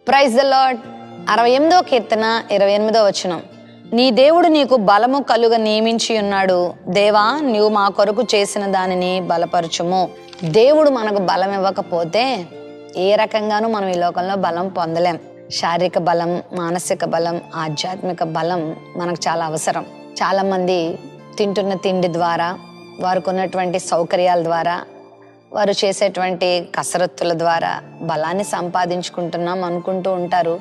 praise the lord అరవై ఎనిమిదో కీర్తన ఇరవై ఎనిమిదో వచనం నీ దేవుడు నీకు బలము కలుగ నియమించి ఉన్నాడు దేవా నీవు మా కొరకు చేసిన దానిని బలపరచుము దేవుడు మనకు బలం ఇవ్వకపోతే ఏ రకంగానూ మనం ఈ లోకంలో బలం పొందలేం శారీరక బలం మానసిక బలం ఆధ్యాత్మిక బలం మనకు చాలా అవసరం చాలా మంది తింటున్న తిండి ద్వారా వారికి ఉన్నటువంటి సౌకర్యాల ద్వారా వారు చేసేటువంటి కసరత్తుల ద్వారా బలాన్ని సంపాదించుకుంటున్నాం అనుకుంటూ ఉంటారు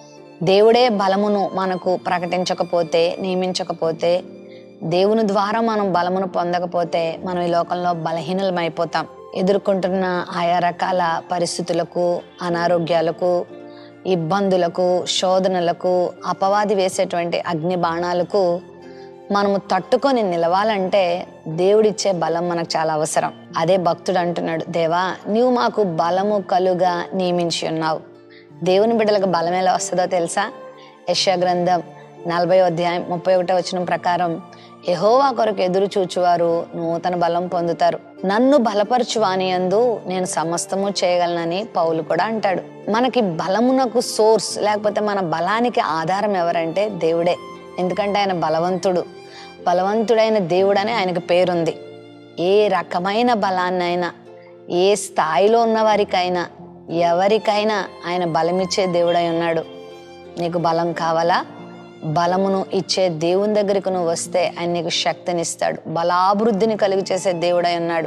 దేవుడే బలమును మనకు ప్రకటించకపోతే నియమించకపోతే దేవుని ద్వారా మనం బలమును పొందకపోతే మనం ఈ లోకంలో బలహీనలమైపోతాం ఎదుర్కొంటున్న ఆయా రకాల పరిస్థితులకు అనారోగ్యాలకు ఇబ్బందులకు శోధనలకు అపవాది వేసేటువంటి అగ్ని బాణాలకు మనము తట్టుకొని నిలవాలంటే దేవుడిచ్చే బలం మనకు చాలా అవసరం అదే భక్తుడు అంటున్నాడు దేవా నీవు మాకు బలము కలుగా నియమించి ఉన్నావు దేవుని బిడ్డలకు బలం ఎలా వస్తుందో తెలుసా యశా గ్రంథం నలభై అధ్యాయం ముప్పై ఒకటో వచ్చిన ప్రకారం యెహోవా కొరకు ఎదురు చూచువారు నూతన బలం పొందుతారు నన్ను బలపరచువాని అందు నేను సమస్తము చేయగలనని పౌలు కూడా అంటాడు మనకి బలమునకు సోర్స్ లేకపోతే మన బలానికి ఆధారం ఎవరంటే దేవుడే ఎందుకంటే ఆయన బలవంతుడు బలవంతుడైన దేవుడని ఆయనకు పేరుంది ఏ రకమైన బలాన్నైనా ఏ స్థాయిలో ఉన్న వారికైనా ఎవరికైనా ఆయన బలమిచ్చే దేవుడై ఉన్నాడు నీకు బలం కావాలా బలమును ఇచ్చే దేవుని దగ్గరికి నువ్వు వస్తే ఆయన నీకు శక్తినిస్తాడు బలాభివృద్ధిని కలుగు చేసే దేవుడై ఉన్నాడు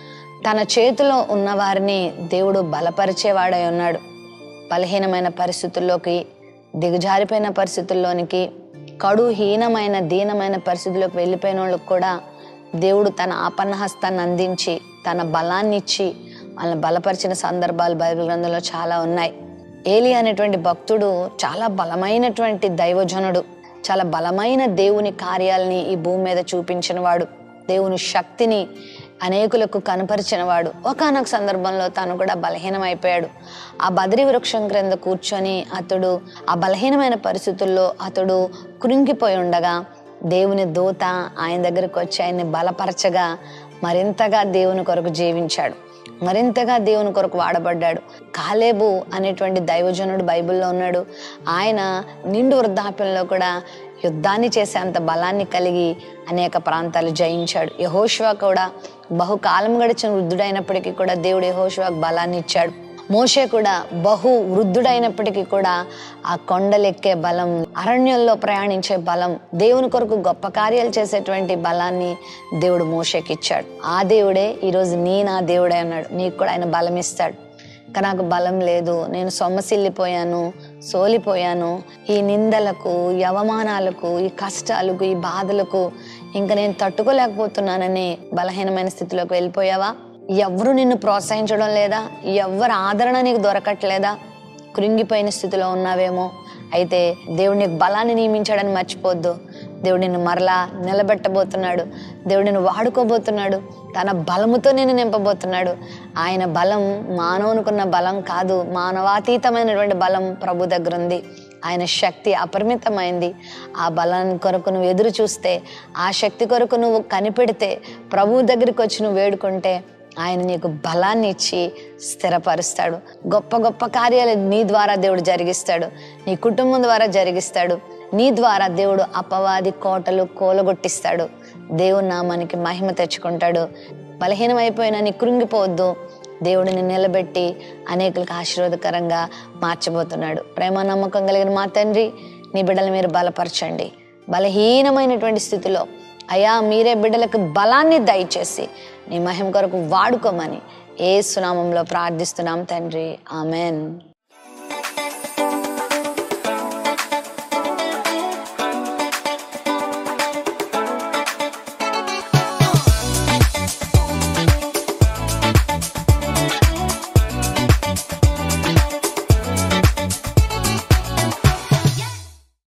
తన చేతిలో ఉన్న వారిని దేవుడు బలపరిచేవాడై ఉన్నాడు బలహీనమైన పరిస్థితుల్లోకి దిగజారిపోయిన పరిస్థితుల్లోనికి కడుహీనమైన దీనమైన పరిస్థితుల్లోకి వెళ్ళిపోయిన వాళ్ళకి కూడా దేవుడు తన ఆపన్న హస్తాన్ని అందించి తన బలాన్ని ఇచ్చి వాళ్ళని బలపరిచిన సందర్భాలు బైబిల్ గ్రంథంలో చాలా ఉన్నాయి ఏలి అనేటువంటి భక్తుడు చాలా బలమైనటువంటి దైవజనుడు చాలా బలమైన దేవుని కార్యాలని ఈ భూమి మీద చూపించిన వాడు దేవుని శక్తిని అనేకులకు కనపరిచిన వాడు ఒకనొక సందర్భంలో తాను కూడా బలహీనమైపోయాడు ఆ బద్రి వృక్షం క్రింద కూర్చొని అతడు ఆ బలహీనమైన పరిస్థితుల్లో అతడు కృంగిపోయి ఉండగా దేవుని దూత ఆయన దగ్గరకు వచ్చి ఆయన్ని బలపరచగా మరింతగా దేవుని కొరకు జీవించాడు మరింతగా దేవుని కొరకు వాడబడ్డాడు కాలేబు అనేటువంటి దైవజనుడు బైబిల్లో ఉన్నాడు ఆయన నిండు వృద్ధాప్యంలో కూడా యుద్ధాన్ని చేసే అంత బలాన్ని కలిగి అనేక ప్రాంతాలు జయించాడు యహోష్వా కూడా బహుకాలం గడిచిన వృద్ధుడైనప్పటికీ కూడా దేవుడు యహోష్వాకు బలాన్ని ఇచ్చాడు మోషే కూడా బహు వృద్ధుడైనప్పటికీ కూడా ఆ కొండలెక్కే బలం అరణ్యంలో ప్రయాణించే బలం దేవుని కొరకు గొప్ప కార్యాలు చేసేటువంటి బలాన్ని దేవుడు మోషేకి ఇచ్చాడు ఆ దేవుడే ఈరోజు నీ నా దేవుడే అన్నాడు నీకు కూడా ఆయన బలం ఇస్తాడు ఇంకా నాకు బలం లేదు నేను సొమ్మసిల్లిపోయాను సోలిపోయాను ఈ నిందలకు ఈ అవమానాలకు ఈ కష్టాలకు ఈ బాధలకు ఇంకా నేను తట్టుకోలేకపోతున్నానని బలహీనమైన స్థితిలోకి వెళ్ళిపోయావా ఎవరు నిన్ను ప్రోత్సహించడం లేదా ఎవరి ఆదరణ నీకు దొరకట్లేదా కృంగిపోయిన స్థితిలో ఉన్నావేమో అయితే దేవుడు నీకు బలాన్ని నియమించాడని మర్చిపోద్దు దేవుడు నిన్ను మరలా నిలబెట్టబోతున్నాడు దేవుడు నిన్ను వాడుకోబోతున్నాడు తన బలముతో నేను నింపబోతున్నాడు ఆయన బలం మానవునికున్న బలం కాదు మానవాతీతమైనటువంటి బలం ప్రభు దగ్గర ఉంది ఆయన శక్తి అపరిమితమైంది ఆ బలాన్ని కొరకు నువ్వు ఎదురు చూస్తే ఆ శక్తి కొరకు నువ్వు కనిపెడితే ప్రభు దగ్గరికి వచ్చి నువ్వు వేడుకుంటే ఆయన నీకు బలాన్ని ఇచ్చి స్థిరపరుస్తాడు గొప్ప గొప్ప కార్యాలు నీ ద్వారా దేవుడు జరిగిస్తాడు నీ కుటుంబం ద్వారా జరిగిస్తాడు నీ ద్వారా దేవుడు అపవాది కోటలు కూలగొట్టిస్తాడు దేవుడు నామానికి మహిమ తెచ్చుకుంటాడు బలహీనమైపోయినా నీ కృంగిపోవద్దు దేవుడిని నిలబెట్టి అనేకులకు ఆశీర్వాదకరంగా మార్చబోతున్నాడు ప్రేమ నమ్మకం కలిగిన మా తండ్రి నీ బిడ్డలు మీరు బలపరచండి బలహీనమైనటువంటి స్థితిలో అయా మీరే బిడ్డలకు బలాన్ని దయచేసి నీ మహిమ కొరకు వాడుకోమని ఏ సునామంలో ప్రార్థిస్తున్నాం తండ్రి ఆమెన్